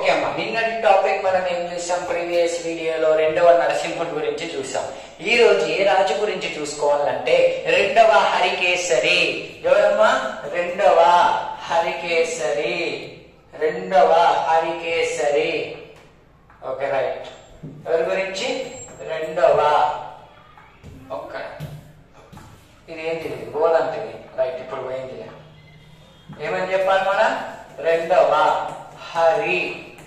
okay అమ్మా నిన్నటి topic మనం ఏం చూసాం ప్రీవియస్ వీడియోలో రెండవ నరసింహుడి గురించి చూసాం ఈ రోజు ఏ రాజు గురించి చూసుకోవాలంటే రెండవ హరికేసరి ఎవరమ్మా రెండవ హరికేసరి రెండవ హరికేసరి ఓకే రైట్ ఎవరి గురించి రెండవ ఒక్క ఇది ఏంటి గోలంటిది రైట్ ఇప్పుడు పోయింది ఏమని చెప్పాలి మనం రెండవ హరి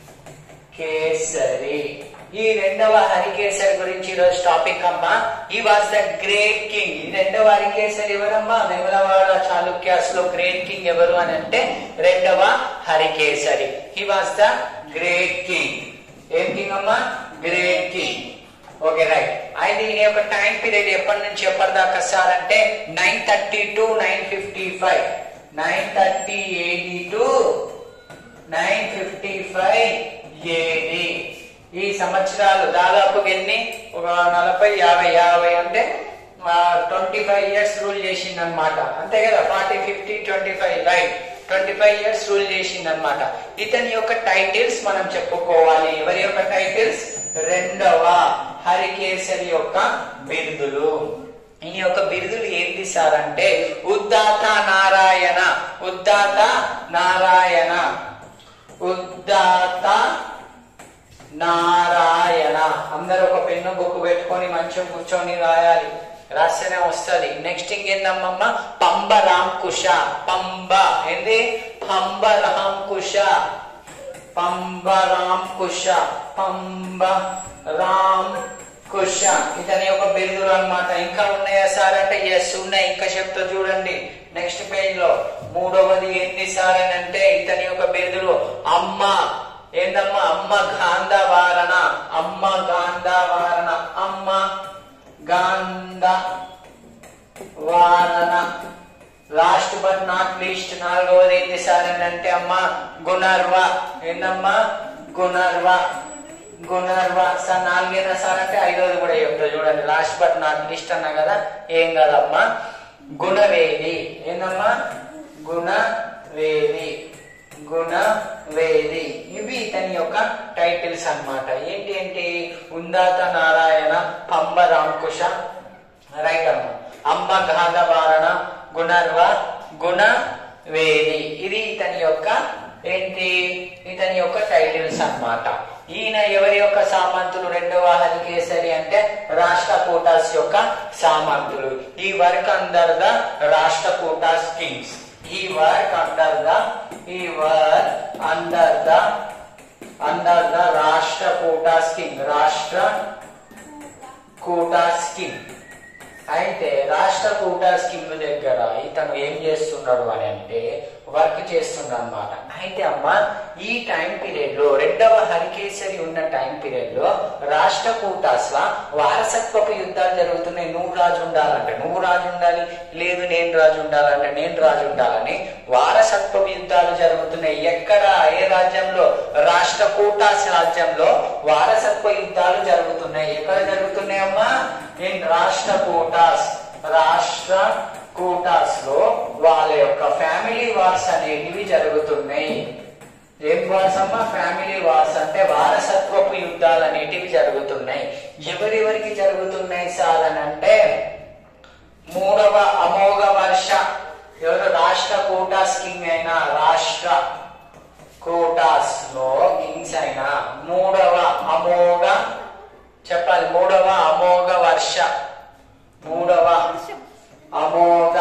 కేసరి ఈ రెండవ హరికేసరి గురించి ఈరోజు టాపిక్ అమ్మా ఈ వాజ్ ద గ్రేట్ కింగ్ ఈ రెండవ హరికేసరి ఎవరమ్మా వేములవాడ చాళుక్యాస్ లో గ్రేట్ కింగ్ ఎవరు అని అంటే రెండవ Harikesari he was the great king ఏం కింగ్ అమ్మా గ్రేట్ కింగ్ ఓకే రైట్ అయితే ఈయన యొక్క టైం పీరియడ్ ఎప్పటి నుంచి ఎప్పటిదాకా సార్ అంటే nine thirty to nine fifty five nine thirty AD to nine fifty five AD ఈ సంవత్సరాలు దాదాపు ఎన్ని ఒక నలభై యాభై యాభై అంటే ట్వంటీ ఫైవ్ ఇయర్స్ రూల్ చేసింది అనమాట అంతే కదా forty fifty twenty five right twenty five years rule చేసింది అనమాట ఇతని యొక్క టైటిల్స్ మనం చెప్పుకోవాలి ఎవరి యొక్క టైటిల్స్ రెండవ హరికేసరి యొక్క బిరుదులు ఈ యొక్క బిరుదులు ఏంటి సార్ అంటే ఉద్దాత నారాయణ ఉద్దాత నారాయణ ఉద్దాత నారాయణ అందరూ ఒక పెన్ను బుక్ పెట్టుకొని మంచిగా కూర్చొని రాయాలి రాస్తేనే వస్తుంది నెక్స్ట్ ఇంకేందమ్మమ్మ పంబ రామ్ కుష పంబ ఏంది పంబ రామ్ కుష పంబ రామ్ కుష పంబ రామ్ కుష ఇతని యొక్క బిరుదులు అన్నమాట ఇంకా ఉన్నాయా సార్ అంటే ఎస్ ఉన్నాయి ఇంకా చెప్తా చూడండి నెక్స్ట్ పేజ్ లో మూడవది ఏంటి సార్ అని అంటే ఇతని యొక్క బిరుదులు అమ్మ ఏందమ్మా అమ్మ గాంధవారణ అమ్మ గాంధవారణ అమ్మ గాంధ వారణ లాస్ట్ బట్ నాట్ లీస్ట్ నాలుగవది ఏంటి సార్ అని అంటే అమ్మ గుణర్వ ఏందమ్మా గుణర్వ గుణర్వ సార్ నాలుగైనా సార్ అంటే ఐదవది కూడా చెప్తా చూడండి లాస్ట్ బట్ నాట్ లీస్ట్ అన్నా కదా ఏం కాదమ్మా గుణవేది ఏందమ్మా గుణవేది గుణవేది ఇవి ఇతని యొక్క టైటిల్స్ అన్నమాట ఏంటి ఏంటి ఉందాత నారాయణ పంబ రాంకుశ రైట్ అమ్మ అమ్మ గాధవారణ గుణర్వ గుణవేది ఇది ఇతని యొక్క ఏంటి ఇతని యొక్క టైటిల్స్ అన్నమాట ఈయన ఎవరి యొక్క సామంతులు రెండవ హరికేసరి అంటే రాష్ట్రకూటాస్ యొక్క సామంతులు ఈ work under the Rashtrakutas kings ఈ వర్క్ అండర్ ద ఈ work under the under the Rashtrakutas king Rashtrakutas king అయితే రాష్ట్ర కూటా స్కీమ్ దగ్గర ఇతను ఏం చేస్తున్నాడు అని అంటే వర్క్ చేస్తున్నాడు అనమాట అయితే అమ్మ ఈ టైం పీరియడ్ లో రెండవ హరికేసరి ఉన్న టైం పీరియడ్ లో రాష్ట్ర కూటాస్ లా వారసత్వపు యుద్ధాలు జరుగుతున్నాయి నువ్వు రాజు ఉండాలంటే నువ్వు రాజు ఉండాలి లేదు నేను రాజు ఉండాలంటే నేను రాజు ఉండాలని వారసత్వపు యుద్ధాలు జరుగుతున్నాయి ఎక్కడ ఏ రాజ్యంలో రాష్ట్ర కూటాస్ రాజ్యంలో వారసత్వ యుద్ధాలు జరుగుతున్నాయి ఎక్కడ జరుగుతున్నాయి అమ్మా ఇన్ రాష్ట్ర కూటాస్ రాష్ట్ర కూటాస్ లో వాళ్ళ యొక్క ఫ్యామిలీ వార్స్ అనేటివి జరుగుతున్నాయి ఏం వార్స్ అమ్మా ఫ్యామిలీ వార్స్ అంటే వారసత్వపు యుద్ధాలు అనేటివి జరుగుతున్నాయి ఎవరెవరికి జరుగుతున్నాయి సార్ అని అంటే మూడవ అమోఘ వర్ష ఎవరు రాష్ట్ర కూటాస్ కింగ్ అయినా రాష్ట్ర కోటాస్ లో కింగ్స్ అయినా మూడవ అమోఘ చెప్పాలి మూడవ అమోఘ వర్ష మూడవ అమోఘ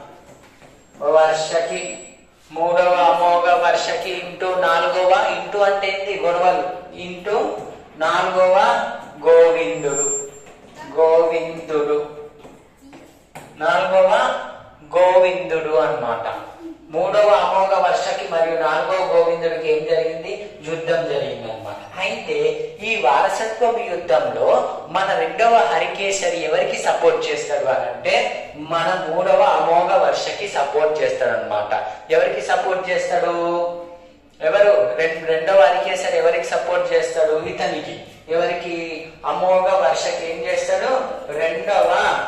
వర్షకి మూడవ అమోఘ వర్షకి ఇంటూ నాలుగవ ఇంటూ అంటే ఏంటి గొడవలు ఇంటూ నాలుగవ గోవిందుడు గోవిందుడు నాలుగవ గోవిందుడు అన్నమాట మూడవ అమోఘ వర్షకి మరియు నాలుగవ గోవిందుడికి ఏం జరిగింది యుద్ధం జరిగింది అనమాట అయితే ఈ వారసత్వం యుద్ధంలో మన రెండవ హరికేసరి ఎవరికి సపోర్ట్ చేస్తాడు అని అంటే మన మూడవ అమోఘ వర్షకి సపోర్ట్ చేస్తాడు అనమాట ఎవరికి సపోర్ట్ చేస్తాడు ఎవరు రెం- రెండవ హరికేసరి ఎవరికి సపోర్ట్ చేస్తాడు ఇతనికి ఎవరికి అమోఘ వర్షకి ఏం చేస్తాడు రెండవ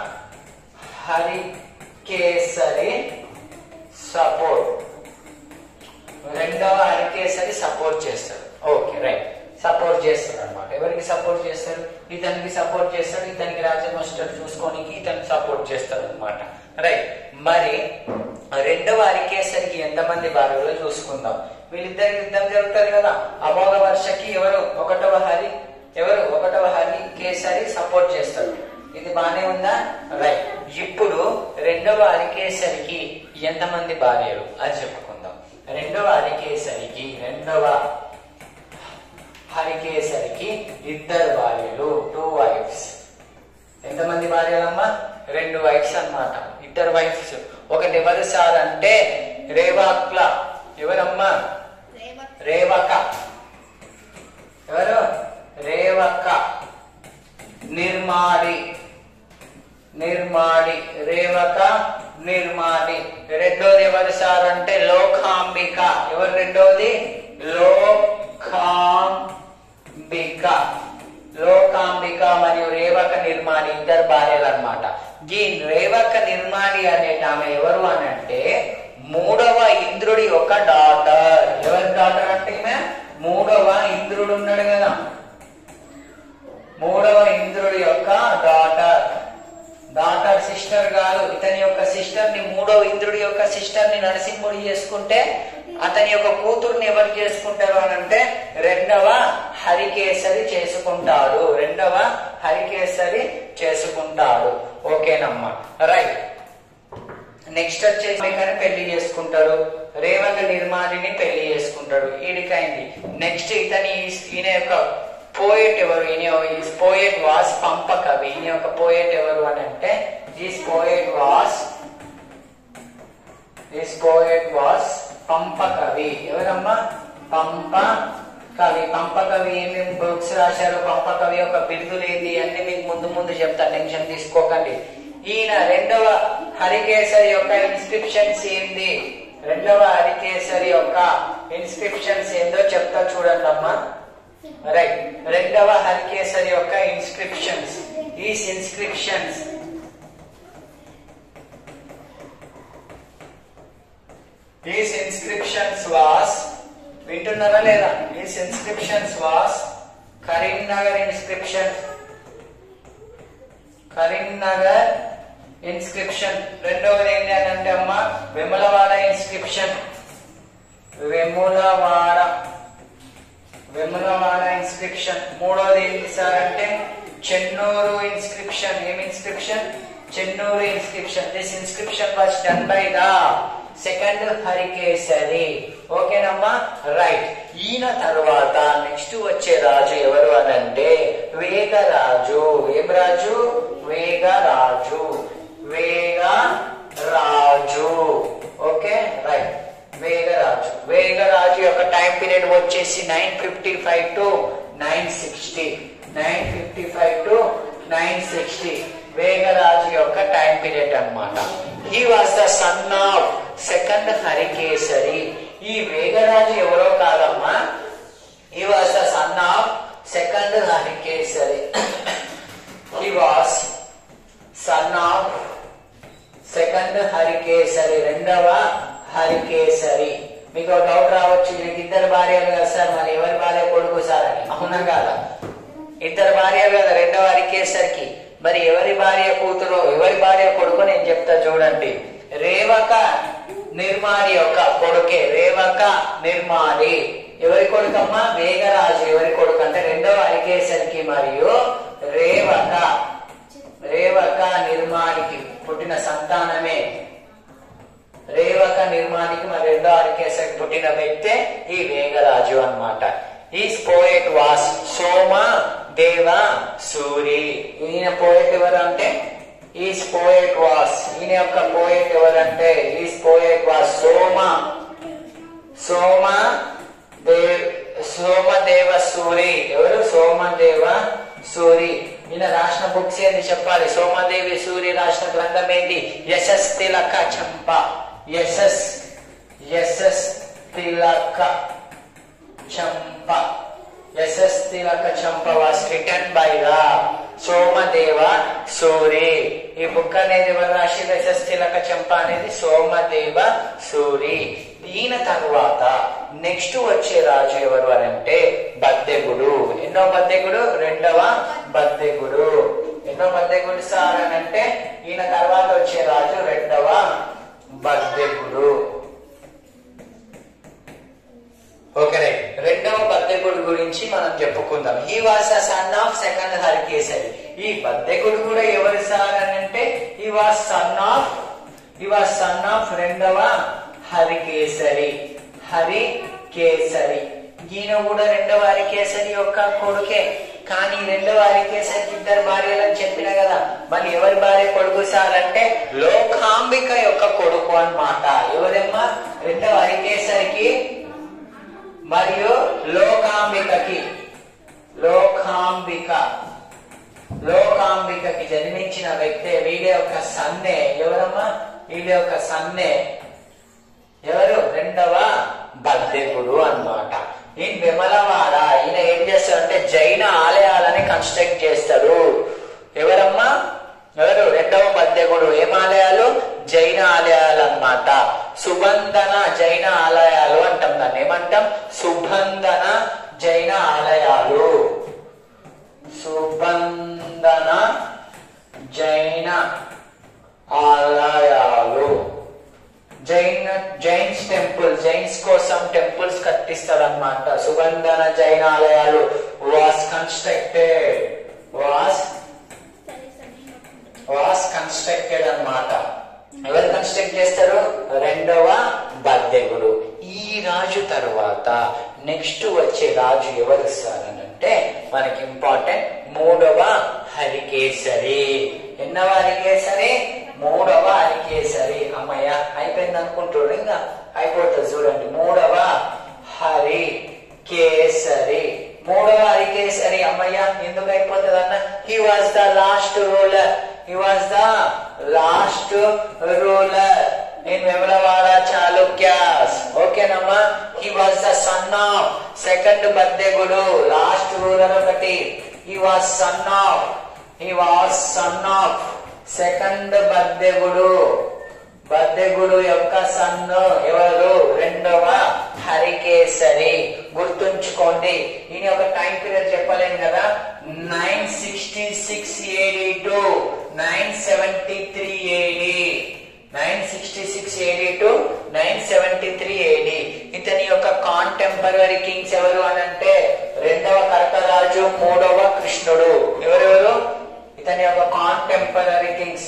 హరికేసరి సపోర్ట్ రెండవ హరికేసరి సపోర్ట్ చేస్తాడు ఓకే రైట్ సపోర్ట్ చేస్తాడు అనమాట ఎవరికి సపోర్ట్ చేస్తారు ఇతనికి సపోర్ట్ చేస్తాడు ఇతనికి రాజ్యం వస్తాడు చూసుకొని ఇతనికి సపోర్ట్ చేస్తాడు అనమాట రైట్ మరి రెండవ అరికేసరికి ఎంతమంది భార్యలో చూసుకుందాం వీళ్ళిద్దరికి యుద్ధం జరుగుతుంది కదా అమోఘ వర్షకి ఎవరు ఒకటవ హరి ఎవరు ఒకటవ హరి కేసరి సపోర్ట్ చేస్తాడు ఇది బానే ఉందా రైట్ ఇప్పుడు రెండవ అరికేసరికి ఎంతమంది భార్యలు అది చెప్పుకుందాం రెండవ అరికేసరికి రెండవ హరికేసరికి ఇద్దరు భార్యలు టూ వైఫ్స్ ఎంతమంది భార్యలమ్మా రెండు వైఫ్స్ అన్నమాట ఇద్దరు వైఫ్స్ ఒకటి ఎవరు సార్ అంటే రేవాక్ల ఎవరమ్మా రేవక ఎవరు రేవక నిర్మాడి నిర్మాడి రేవక నిర్మాడి రెండోది ఎవరు సార్ అంటే లోకాంబిక ఎవరు రెండోది లోకాంబిక లోకాంబిక మరియు రేవక నిర్మాణి ఇద్దరు భార్యలు అనమాట ఈ రేవక నిర్మాణి అనే ఆమె ఎవరు అని అంటే మూడవ ఇంద్రుడి యొక్క డాటర్ ఎవరి డాటర్ అంటే ఈమె మూడవ ఇంద్రుడు ఉన్నాడు కదా మూడవ ఇంద్రుడి యొక్క డాటర్ డాటర్ సిస్టర్ కాదు ఇతని యొక్క సిస్టర్ ని మూడవ ఇంద్రుడి యొక్క సిస్టర్ ని నరసింహుడు చేసుకుంటే అతని యొక్క కూతుర్ని ఎవరు చేసుకుంటారు అని అంటే రెండవ హరికేసరి చేసుకుంటాడు రెండవ హరికేసరి చేసుకుంటాడు ఓకేనమ్మా రైట్ నెక్స్ట్ వచ్చేసి కానీ పెళ్లి చేసుకుంటాడు రేవంగ నిర్మాణిని పెళ్లి చేసుకుంటాడు ఈడికైంది నెక్స్ట్ ఇతని ఈయన యొక్క పోయెట్ ఎవరు ఈయన పోయెట్ వాస్ పంప కవి ఈయన యొక్క పోయెట్ ఎవరు అని అంటే this poet was this poet was Pampa కవి ఎవరమ్మా పంప కవి పంప కవి ఏమేమి బుక్స్ రాశారు పంప కవి యొక్క బిరుదులు ఏంది అన్ని మీకు ముందు ముందు చెప్తా టెన్షన్ తీసుకోకండి ఈయన రెండవ హరికేసరి యొక్క ఇన్స్క్రిప్షన్స్ ఏంది రెండవ హరికేసరి యొక్క ఇన్స్క్రిప్షన్స్ ఏందో చెప్తా చూడండి అమ్మా రైట్ రెండవ హరికేసరి యొక్క inscriptions is inscriptions is inscriptions was వింటున్నారా లేదా is inscriptions was Karimnagar inscription Karimnagar inscription రెండవది ఏంటి అని అంటే అమ్మ వెములవాడ ఇన్స్క్రిప్షన్ వెములవాడ వెములవాడ ఇన్స్క్రిప్షన్ మూడోది ఏంటి సార్ అంటే చెన్నూరు ఇన్స్క్రిప్షన్ ఏం inscription Chennur inscription this inscription was done by the second Harikesari ఓకేనమ్మా రైట్ ఈయన తర్వాత నెక్స్ట్ వచ్చే రాజు ఎవరు అని అంటే వేగరాజు ఏం రాజు వేగరాజు వేగరాజు ఓకే రైట్ వేగరాజు వేగరాజు యొక్క టైం పీరియడ్ వచ్చేసి nine fifty five to nine sixty nine fifty five to nine sixty Vegaraju యొక్క టైం పీరియడ్ అన్నమాట he was the son of second Harikesari ఈ వేగరాజు ఎవరో కాదమ్మా he was the son of second Harikesari he was son of second Harikesari రెండవ హరికేసరి మీకు ఒక doubt రావచ్చు వీళ్ళకి ఇద్దరు భార్యలు కదా సార్ మరి ఎవరి భార్య కొడుకు సార్ అని అవునా కాదా ఇద్దరు భార్యలు కదా రెండవ హరికేసరికి మరి ఎవరి భార్య కూతురు ఎవరి భార్య కొడుకు నేను చెప్తా చూడండి రేవక నిర్మాణి యొక్క కొడుకే రేవక నిర్మాణి ఎవరి కొడుకమ్మా వేగరాజు ఎవరి కొడుకు అంటే రెండవ హరికేసరికి మరియు రేవక రేవక నిర్మాణికి పుట్టిన సంతానమే రేవక నిర్మాణికి మరి రెండో అరికేసరికి పుట్టిన వ్యక్తే ఈ వేగరాజు అన్నమాట ఈ పోయెట్ వాస్ సోమ దేవ సూరి ఈయన పోయెట్ ఎవరు అంటే ఈ పోయెట్ వాస్ ఈయన యొక్క పోయెట్ ఎవరంటే ఈ poet was Soma Somadev Somadeva Suri ఎవరు సోమదేవ సూరి ఈయన రాసిన బుక్స్ ఏంది చెప్పాలి సోమదేవి సూరి రాసిన గ్రంథం ఏంటి యశస్ తిలక చంప యశస్ యశస్ తిలక చంప Yashastilaka Champa was written by the Somadeva Suri ఈ బుక్ అనేది ఎవరు రాసి యశస్ తిలక చంప అనేది సోమదేవ సూరి ఈయన తరువాత నెక్స్ట్ వచ్చే రాజు ఎవరు అని అంటే భద్ర బద్దెగుడు రెండవ బద్దెగుడు ఎన్నో బద్దెగుడు సార్ అని అంటే ఈయన తర్వాత వచ్చే రాజు రెండవ బద్దెగుడు ఓకే రైట్ రెండవ బద్దెకుడు గురించి మనం చెప్పుకుందాం ఈ was the son of second Harikesari ఈ బద్దెకుడు కూడా ఎవరు సార్ అని అంటే ఈ వాస్ సన్ ఆఫ్ ఈ వాస్ సన్ ఆఫ్ రెండవ హరికేసరి హరి కేసరి ఈయన కూడా రెండవ హరికేసరి యొక్క కొడుకే కానీ రెండవ హరికేసరికి ఇద్దరు భార్యలని చెప్పిన కదా మరి ఎవరి భార్య కొడుకు సార్ అంటే లోకాంబిక యొక్క కొడుకు అన్నమాట ఎవరమ్మా రెండవ హరికేసరికి మరియు లోకాంబికకి లోకాంబిక లోకాంబికకి జన్మించిన వ్యక్తి వీళ్ళ యొక్క సన్నే ఎవరమ్మా వీళ్ళ యొక్క సన్నే ఎవరు రెండవ బద్దెకుడు అన్నమాట ఈయన విమలవాడ ఈయన ఏం చేస్తాడంటే జైన ఆలయాలని కన్స్ట్రక్ట్ చేస్తాడు ఎవరమ్మా ఎవరు రెండవ బద్దెకుడు ఏం ఆలయాలు జైన ఆలయాలు అన్నమాట సుబంధన జైన ఆలయాలు అంటాం దాన్ని ఏమంటాం సుబంధన జైన ఆలయాలు సుబంధన జైన ఆలయాలు జైన్ జైన్స్ టెంపుల్ జైన్స్ కోసం టెంపుల్స్ కట్టిస్తారన్నమాట సుగంధన జైన ఆలయాలు was constructed was was constructed అన్నమాట ఎవరు కన్స్ట్రక్ట్ చేస్తారు రెండవ బద్దెగుడు ఈ రాజు తరువాత నెక్స్ట్ వచ్చే రాజు ఎవరు సార్ అని అంటే మనకి ఇంపార్టెంట్ మూడవ హరికేసరి ఎన్నవ హరికేసరి మూడవ హరికేసరి అమ్మయ్య అయిపోయింది అనుకుంటాడు ఇంకా అయిపోతుంది చూడండి మూడవ హరి కేసరి మూడవ హరికేసరి అమ్మయ్య ఎందుకు అయిపోతుంది అన్న he was the last ruler he was the last ruler in Vemulavada Chalukyas ఓకేనమ్మా he was the son of second Baddegudu last ruler ఒకటి he was son of he was son of second Baddegudu Baddegudu యొక్క సన్ను ఎవరు రెండవ హరికేసరి గుర్తుంచుకోండి ఈయన ఒక టైం పీరియడ్ చెప్పలేము కదా nine sixty six AD to nine seventy three AD nine sixty six AD to nine seventy three AD ఇతని యొక్క కాంటెంపరీ కింగ్స్ ఎవరు అని అంటే రెండవ కర్కరాజు మూడవ కృష్ణుడు ఎవరెవరు ఇతని యొక్క కాంటెంపరీ కింగ్స్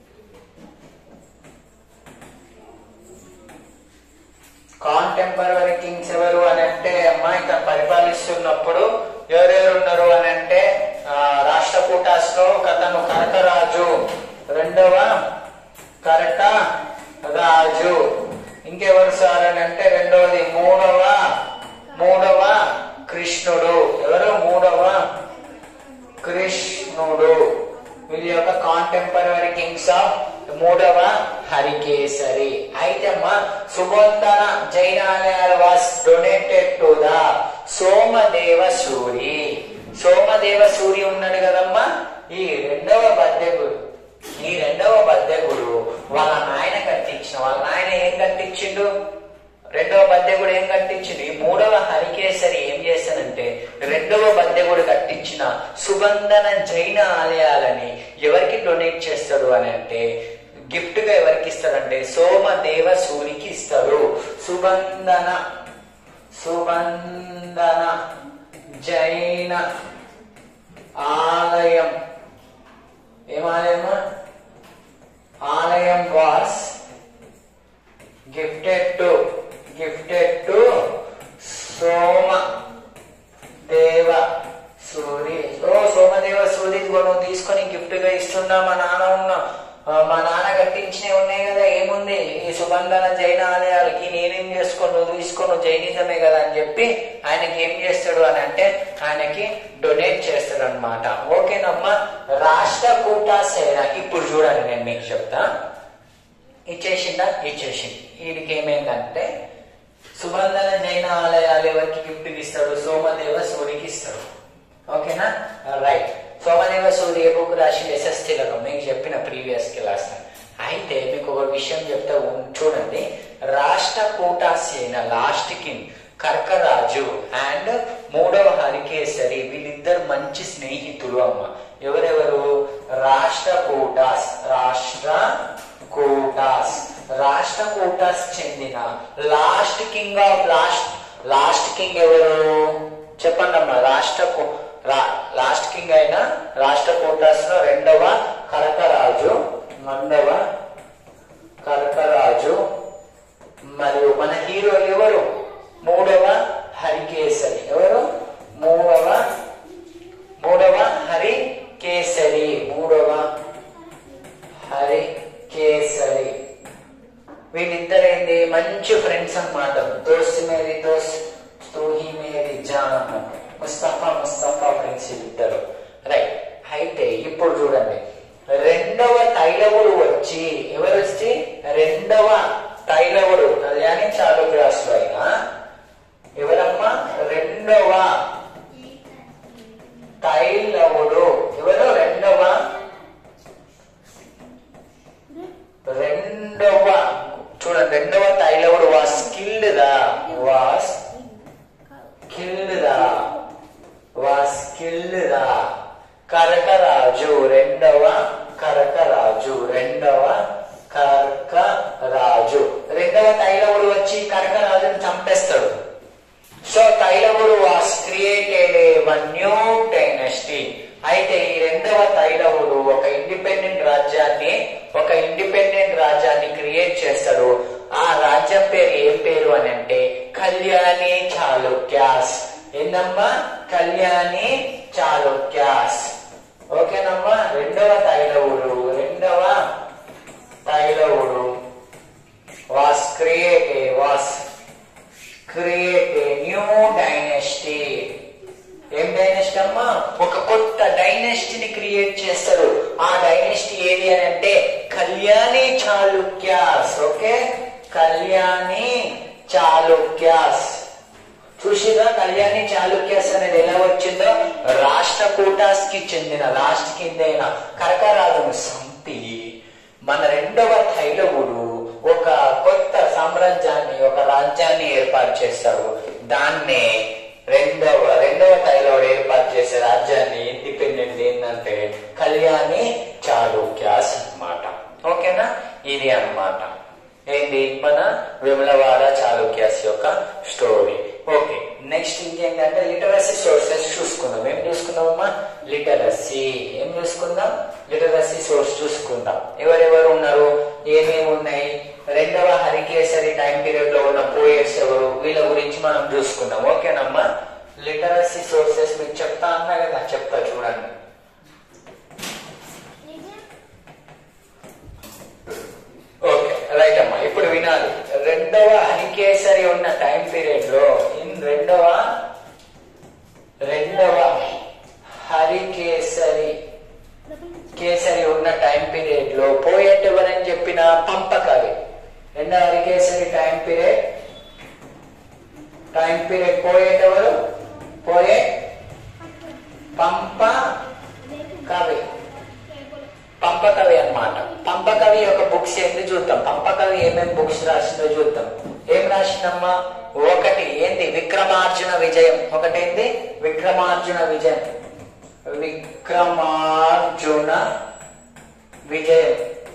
కాంటెంపరీ కింగ్స్ ఎవరు అని అంటే అమ్మా ఇతను పరిపాలిస్తున్నప్పుడు ఎవరెవరు ఉన్నారు అని అంటే ఆ, రాష్ట్రకూటాస్లో ఒకతను కనకరాజు రెండవ కరట రాజు ఇంకెవరు సార్ అని అంటే రెండవది మూడవ మూడవ కృష్ణుడు ఎవరు మూడవ కృష్ణుడు వీళ్ళ యొక్క కాంటెంపరీ కింగ్స్ ఆఫ్ మూడవ హరికేసరి అయితే అమ్మా సుగంధన జైనాలయాల was donated to the Somadeva Suri Somadeva Suri ఉన్నాడు కదమ్మా ఈ రెండవ బద్దెగుడు ఈ రెండవ బద్దెగుడు వాళ్ళ నాయన కట్టించిన వాళ్ళ నాయన ఏం కట్టించిండు రెండవ బద్దెగుడు ఏం కట్టించింది ఈ మూడవ హరికేసరి ఏం చేస్తానంటే రెండవ బద్దెగుడు కట్టించిన సుగంధన జైన ఆలయాలని ఎవరికి డొనేట్ చేస్తాడు అని అంటే గిఫ్ట్ గా ఎవరికి ఇస్తాడంటే సోమదేవ సూరికి ఇస్తాడు సుగంధన సుగంధన జైన ఆలయం ఏం ఆలయమా ఆలయం was gifted to gifted to Somadeva Suri ఓ సోమదేవ సూరి ఇదిగో నువ్వు తీసుకొని గిఫ్ట్ గా ఇస్తున్నా మా నాన్న ఉన్నా ఆ, మా నాన్న కట్టించినవి ఉన్నాయి కదా ఏముంది ఈ సుగంధన జైన ఆలయాలకి నేనేం చేసుకోను నువ్వు తీసుకోను జైనిజమే కదా అని చెప్పి ఆయనకి ఏం చేస్తాడు అని అంటే ఆయనకి డొనేట్ చేస్తాడు అనమాట ఓకేనమ్మా రాష్ట్రకూట సేన ఇప్పుడు చూడండి నేను మీకు చెప్తా ఇచ్చేసిందా ఇచ్చేసింది వీడికి ఏమైందంటే సుబంధన జైన ఆలయాలు ఎవరికి గిఫ్ట్ ఇస్తాడు సోమదేవ సూరికి ఇస్తాడు ఓకేనా రైట్ సోమదేవ సూర్య బుక్ రాశి ఎస్ఎస్ తిలకం మీకు చెప్పిన ప్రీవియస్ క్లాస్ అయితే మీకు ఒక విషయం చెప్తే ఉం- చూడండి రాష్ట్ర సేన లాస్ట్ కింగ్ కర్కరాజు అండ్ మూడవ హరికేసరి వీళ్ళిద్దరు మంచి స్నేహితులు అమ్మ ఎవరెవరు రాష్ట్ర కూటాస్ రాష్ట్ర కూటాస్ రాష్ట్ర కూటాస్ చెందిన last king of last last king ఎవరు చెప్పండి అమ్మా రాష్ట్ర కు- రా- లాస్ట్ కింగ్ అయిన రాష్ట్ర కూటాస్ లో రెండవ కరకరాజు రెండవ కరకరాజు మరియు మన హీరో ఎవరు మూడవ హరికేసరి ఎవరు మూడవ మూడవ హరి కేసరి మూడవ హరి కేసరి వీళ్ళిద్దరు ఏంది మంచి ఫ్రెండ్స్ అన్నమాట దోస్త్ మేరీ దోస్త్ తూహి మేరీ జాన్ అన్నమాట ముస్తఫా ముస్తఫా ఫ్రెండ్స్ వీళ్ళిద్దరు రైట్ అయితే ఇప్పుడు చూడండి రెండవ తైలవుడు వచ్చి ఎవరు వచ్చి రెండవ తైలవుడు కళ్యాణి చాలు క్లాస్ లో అయినా ఎవరమ్మా రెండవ తైలవుడు ఎవరు రెండవ రెండవ చూడండి రెండవ Tailavudu was killed the was killed the was killed the Karkaraju రెండవ కరకరాజు రెండవ కర్కరాజు రెండవ తైలవుడు వచ్చి కరకరాజుని చంపేస్తాడు so Tailavudu was created a one new dynasty అయితే ఈ రెండవ తైలవుడు ఒక ఇండిపెండెంట్ రాజ్యాన్ని ఒక ఇండిపెండెంట్ రాజ్యాన్ని క్రియేట్ చేస్తాడు ఆ రాజ్యం పేరు ఏం పేరు అని అంటే కళ్యాణి చాళుక్యాస్ ఏందమ్మా కళ్యాణి చాళుక్యాస్ ఓకేనమ్మా రెండవ తైలవుడు రెండవ Tailavudu was create was create a new dynasty ఏం డైనెస్టీ అమ్మా ఒక కొత్త డైనెస్టీని క్రియేట్ చేస్తారు ఆ డైనెస్టీ ఏది అని అంటే కళ్యాణి చాళుక్యాస్ ఓకే కళ్యాణి చాళుక్యాస్ చూసిరా కళ్యాణి చాళుక్యాస్ అనేది ఎలా వచ్చిందో రాష్ట్ర కూటాస్ కి చెందిన లాస్ట్ కిందైన కరకరాజును సంపి మన రెండవ తైలవుడు ఒక కొత్త సామ్రాజ్యాన్ని ఒక రాజ్యాన్ని ఏర్పాటు చేస్తాడు దాన్నే రెండవ రెండవ తైలవుడు ఏర్పాటు చేసే రాజ్యాన్ని ఇండిపెండెంట్ ఏంటంటే కళ్యాణి చాళుక్యాస్ అన్నమాట ఓకేనా ఇది అన్నమాట ఏంటి మన విమలవాడ చాళుక్యాస్ యొక్క స్టోరీ ఓకే నెక్స్ట్ ఇంకేంటంటే లిటరసీ సోర్సెస్ చూసుకుందాం ఏం చూసుకుందామమ్మా లిటరసీ ఏం చూసుకుందాం లిటరసీ సోర్స్ చూసుకుందాం ఎవరెవరు ఉన్నారు ఏమేమి ఉన్నాయి రెండవ హరికేసరి టైం పీరియడ్ లో ఉన్న పోయట్స్ ఎవరు వీళ్ళ గురించి మనం చూసుకుందాం ఓకేనమ్మా లిటరసీ సోర్సెస్ మీకు చెప్తా అన్నా కదా చెప్తా చూడండి ఓకే రైట్ అమ్మా ఇప్పుడు వినాలి రెండవ హరికేసరి ఉన్న టైం పీరియడ్ లో ఇన్ రెండవ రెండవ హరికేసరి కేసరి ఉన్న టైం పీరియడ్ లో పోయేట్ ఎవరని చెప్పిన పంపకవి రెండవ Harikesari time period time period poet ఎవరు పోయే పంప కవి పంపకవి అన్నమాట పంపకవి యొక్క బుక్స్ ఏంది చూద్దాం పంపకవి ఏమేమి బుక్స్ రాసిందో చూద్దాం ఏం రాసిందమ్మా ఒకటి ఏంది విక్రమార్జున విజయం ఒకటేంది విక్రమార్జున విజయం విక్రమార్జున విజయం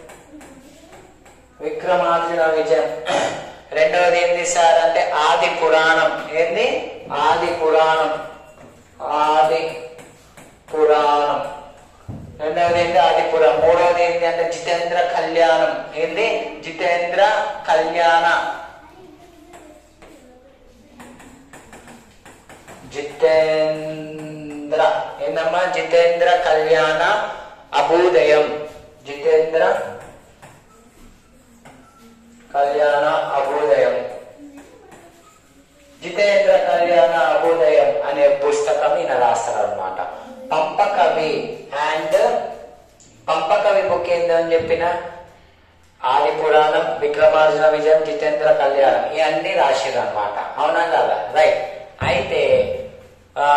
విక్రమార్జున విజయం రెండవది ఏంది సార్ అంటే ఆది పురాణం ఏంది ఆది పురాణం ఆది పురాణం రెండవది ఏంటి ఆదిపురం మూడవది ఏంటి అంటే జితేంద్ర కళ్యాణం ఏంది జితేంద్ర కళ్యాణ జితేంద్ర ఏందమ్మా జితేంద్ర కళ్యాణ అభూదయం జితేంద్ర కళ్యాణ అభూదయం జితేంద్ర కళ్యాణ అభోదయం అనే పుస్తకం ఈయన రాస్తారు అనమాట పంపకవి అండ్ పంపకవి బుక్ ఏందని చెప్పిన ఆది పురాణం విక్రమార్జున విజయం జితేంద్ర కళ్యాణం ఇవన్నీ రాసిరు అనమాట అవునా కదా రైట్ అయితే ఆ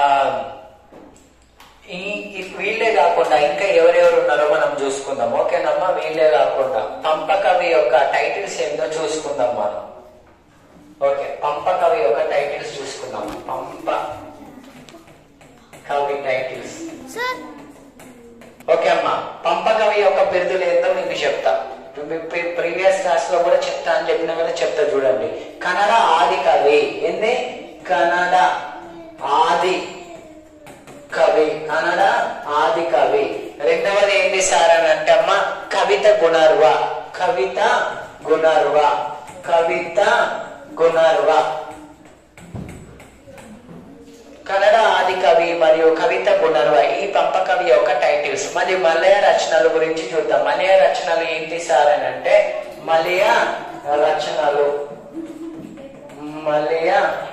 ఈ ఈ వీళ్ళే కాకుండా ఇంకా ఎవరెవరు ఉన్నారో మనం చూసుకుందాం ఓకేనమ్మా వీళ్ళే కాకుండా పంపకవి యొక్క టైటిల్స్ ఏందో చూసుకుందాం మనం ఓకే పంప కవి యొక్క టైటిల్స్ చూసుకుందాం పంప కవి టైటిల్స్ సార్ ఓకే అమ్మా పంపకవి యొక్క బిరుదులు ఏందో మీకు చెప్తా ప్రీవియస్ క్లాస్ లో కూడా చెప్తా అని చెప్పిన కదా చెప్తా చూడండి కన్నడ ఆది కవి ఏంది కన్నడ ఆది కవి కన్నడ ఆది కవి రెండవది ఏంటి సార్ అని అంటే అమ్మ కవిత గుణర్వ కవిత గుణర్వ కవిత గుణర్వ కన్నడ ఆది కవి మరియు కవిత పునర్వ ఈ పంప కవి యొక్క టైటిల్స్ మరి మలయ రచనల గురించి చూద్దాం మలయ రచనలు ఏంటి సార్ అని అంటే మలయ రచనలు మలయ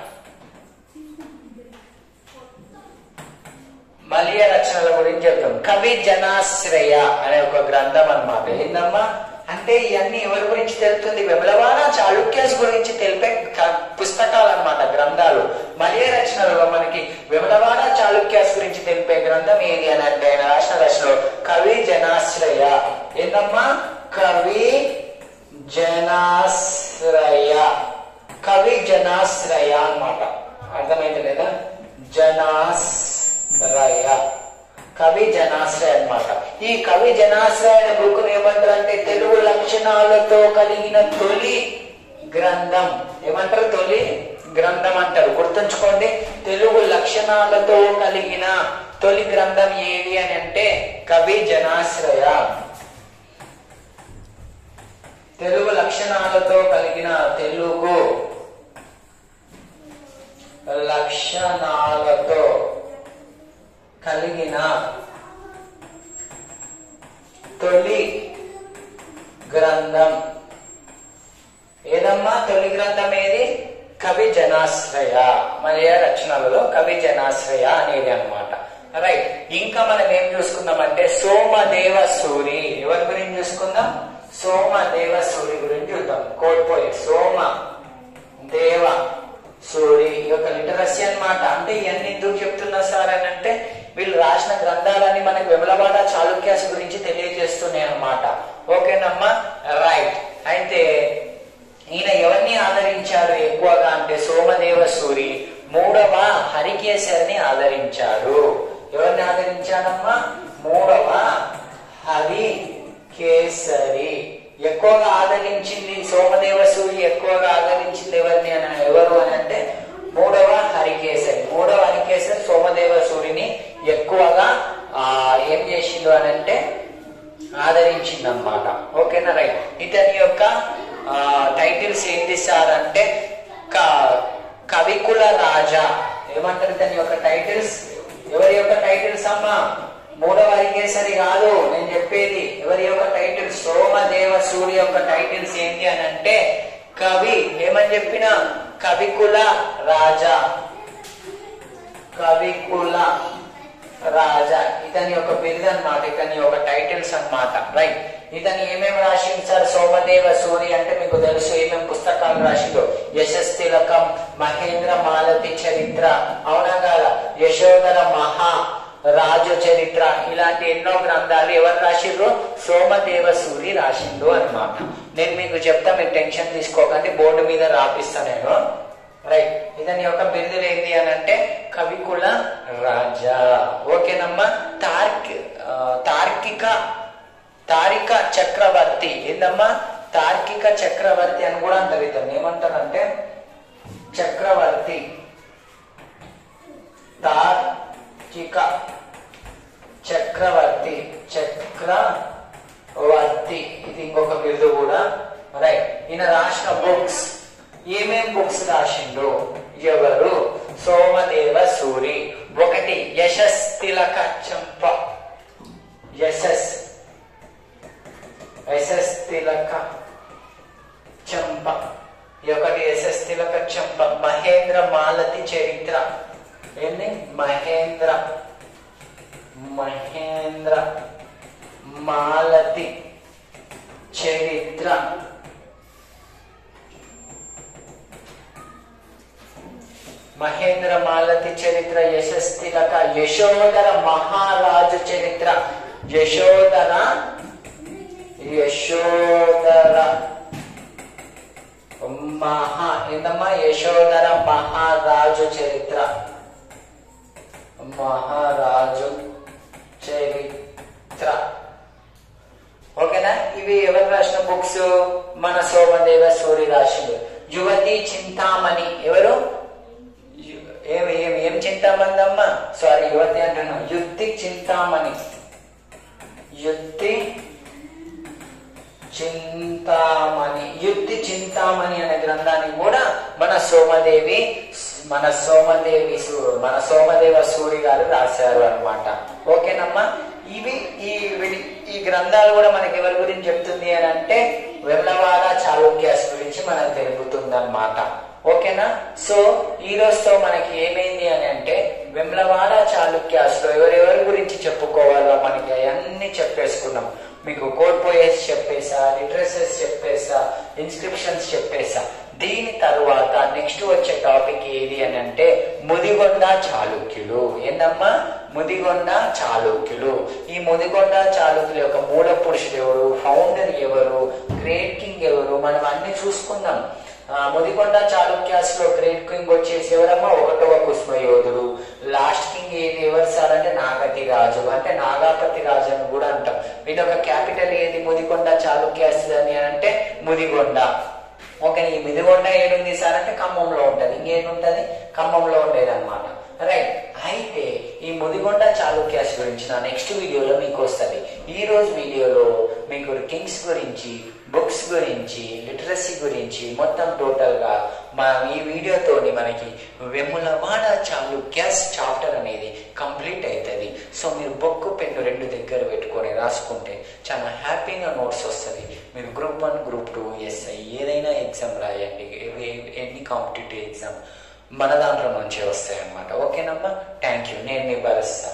మలయ రచనల గురించి చెప్తాం కవి జనాశ్రయ అనే ఒక గ్రంథం అన్నమాట ఏందమ్మా అంటే ఇవన్నీ ఎవరి గురించి తెలుపుతుంది వెమలవాడ చాళుక్యాస్ గురించి తెలిపే క- పుస్తకాలు అన్నమాట గ్రంథాలు మలయ రచనలలో మనకి వెమలవాడ చాళుక్యాస్ గురించి తెలిపే గ్రంథం ఏది అని అంటే ఆయన రాసిన రచనలో కవి జనాశ్రయ ఏందమ్మా కవి జనాశ్రయ కవి జనాశ్రయ అన్నమాట అర్థమైంది లేదా జనాశ్రయ కవి జనాశ్రయ అన్నమాట ఈ కవి జనాశ్రయ అనే బుక్ ఏమంటారు అంటే తెలుగు లక్షణాలతో కలిగిన తొలి గ్రంథం ఏమంటారు తొలి గ్రంథం అంటారు గుర్తుంచుకోండి తెలుగు లక్షణాలతో కలిగిన తొలి గ్రంథం ఏది అని అంటే కవి జనాశ్రయ తెలుగు లక్షణాలతో కలిగిన తెలుగు లక్షణాలతో కలిగిన తొలి గ్రంథం ఏదమ్మా తొలి గ్రంథం ఏది కవి జనాశ్రయ మరియ రచనలలో కవి జనాశ్రయ అనేది అన్నమాట రైట్ ఇంకా మనం ఏం చూసుకుందాం అంటే సోమదేవ సూరి ఎవరి గురించి చూసుకుందాం సోమదేవ సూరి గురించి చూద్దాం కోల్పోయి సోమ దేవ సూరి ఈ యొక్క లిటరసీ అన్నమాట అంటే ఇవన్నీ ఎందుకు చెప్తున్నా సార్ అని అంటే వీళ్ళు రాసిన గ్రంథాలన్నీ మనకి వెమలవాడ చాళుక్యాస్ గురించి తెలియజేస్తున్నాయి అన్నమాట ఓకేనమ్మా రైట్ అయితే ఈయన ఎవరిని ఆదరించారు ఎక్కువగా అంటే సోమదేవ సూరి మూడవ హరికేసరిని ఆదరించాడు ఎవరిని ఆదరించాడమ్మా మూడవ హరి కేసరి ఎక్కువగా ఆదరించింది సోమదేవ సూరి ఎక్కువగా ఆదరించింది ఎవరిని అని ఎవరు అని అంటే మూడవ హరికేసరి మూడవ హరికేసరి సోమదేవ సూరిని ఎక్కువగా ఆ ఏం చేసిండు అని అంటే ఆదరించింది అనమాట ఓకేనా రైట్ ఇతని యొక్క ఆ, టైటిల్స్ ఏంటి సార్ అంటే క- కవికుల రాజా ఏమంటారు ఇతని యొక్క టైటిల్స్ ఎవరి యొక్క టైటిల్స్ అమ్మా మూడవ హరికేసరి కాదు నేను చెప్పేది ఎవరి యొక్క టైటిల్స్ సోమదేవ సూర్య యొక్క టైటిల్స్ ఏంటి అని అంటే కవి ఏమని చెప్పిన కవికుల రాజా కవికుల రాజా ఇతని యొక్క బిరుదు అన్నమాట ఇతని యొక్క టైటిల్స్ అన్నమాట రైట్ ఇతని ఏమేమి రాసింది సార్ సోమదేవ సూరి అంటే మీకు తెలుసు ఏమేమి పుస్తకాలు రాసిందో యశస్ తిలకం మహేంద్ర మాలతి చరిత్ర అవునా కాదా యశోధర మహా రాజు చరిత్ర ఇలాంటి ఎన్నో గ్రంథాలు ఎవరు రాసిండ్రు సోమదేవ సూరి రాసిండు అన్నమాట నేను మీకు చెప్తా మీరు టెన్షన్ తీసుకోకండి బోర్డు మీద రాపిస్తా నేను రైట్ ఇతని యొక్క బిరుదులు ఏంటి అని అంటే కవికుల రాజా ఓకేనమ్మా తార్కి ఆ, తార్కిక తారిక చక్రవర్తి ఏందమ్మా తార్కిక చక్రవర్తి అని కూడా అంటారు ఇతను ఏమంటారంటే చక్రవర్తి తార్కిక చక్రవర్తి చక్రవర్తి ఇది ఇంకొక బిరుదు కూడా రైట్ ఈయన రాసిన బుక్స్ ఏమేం బుక్స్ రాసిండు ఎవరు సోమదేవ సూరి ఒకటి యశస్ తిలక చంప యశస్ యశస్ తిలక చంప ఈ ఒకటి యశస్ తిలక చంప మహేంద్ర మాలతి చరిత్ర ఏంది మహేంద్ర మహేంద్ర మాలతి చరిత్ర మహేంద్ర మాలతి చరిత్ర యశస్తిలక యశోదర మహారాజు చరిత్ర యశోదర యశోదర మహా ఏందమ్మా యశోదర మహారాజు చరిత్ర మహారాజు చరిత్ర ఓకేనా ఇవి ఎవరు రాసిన బుక్స్ మన సోమదేవ సూరి రాశులు యువతి చింతామణి ఎవరు యు- ఏం ఏం ఏం చింతామణి అమ్మా సారీ యువతి అంటున్నాను యుక్తి చింతామణి యుక్తి చింతామణి యుక్తి చింతామణి అనే గ్రంథాన్ని కూడా మన సోమదేవి మన సోమదేవి సూ- మన సోమదేవ సూరి గారు రాశారు అన్నమాట ఓకేనమ్మా ఇవి ఈ విడి- ఈ గ్రంథాలు కూడా మనకి ఎవరి గురించి చెప్తుంది అని అంటే వెమ్లవాడ చాళుక్యాస్ గురించి మనకు తెలుపుతుంది అనమాట ఓకేనా సో ఈ రోజుతో మనకి ఏమైంది అని అంటే వెమ్లవాడ చాళుక్యాస్ లో ఎవరెవరి గురించి చెప్పుకోవాలో మనకి అవన్నీ చెప్పేసుకున్నాం మీకు కోడ్ పోయేసి చెప్పేసా లిటరసెస్ చెప్పేసా ఇన్స్క్రిప్షన్స్ చెప్పేసా దీని తరువాత నెక్స్ట్ వచ్చే టాపిక్ ఏది అని అంటే ముదిగొండ చాళుక్యులు ఏందమ్మా ముదిగొండ చాళుక్యులు ఈ ముదిగొండ చాళుక్యుల యొక్క మూల పురుషుడు ఎవరు ఫౌండర్ ఎవరు గ్రేట్ కింగ్ ఎవరు మనం అన్ని చూసుకుందాం ఆ, ముదిగొండ చాళుక్యాస్ లో గ్రేట్ కింగ్ వచ్చేసి ఎవరమ్మా ఒకటవ కుష్మయోధుడు లాస్ట్ కింగ్ ఏది ఎవరు సార్ అంటే నాగతి రాజు అంటే నాగాపతి రాజు అని కూడా అంటాం వీళ్ళ యొక్క క్యాపిటల్ ఏది ముదిగొండ చాళుక్యాస్ అని అంటే ముదిగొండ ఓకే ఈ ముదిగొండ ఏడుంది సార్ అంటే ఖమ్మంలో ఉంటది ఇంకేంటి ఉంటది ఖమ్మంలో ఉండేది అనమాట రైట్ అయితే ఈ ముదిగొండ చాళుక్యాస్ గురించి నా నెక్స్ట్ వీడియోలో మీకు వస్తుంది ఈ రోజు వీడియోలో మీకు కింగ్స్ గురించి బుక్స్ గురించి లిటరసీ గురించి మొత్తం టోటల్ గా మనం ఈ వీడియోతోని మనకి వెములవాడ చాళుక్యాస్ చాప్టర్ అనేది కంప్లీట్ అవుతుంది సో మీరు బుక్ పెన్ను రెండు దగ్గర పెట్టుకొని రాసుకుంటే చాలా హ్యాపీగా నోట్స్ వస్తుంది మీరు group one group two SI ఏదైనా ఎగ్జామ్ రాయండి ఎన్ని కాంపిటేటివ్ ఎగ్జామ్ మన దాంట్లో నుంచే వస్తాయి అన్నమాట ఓకేనమ్మా థ్యాంక్ యూ నేను మీ భరత్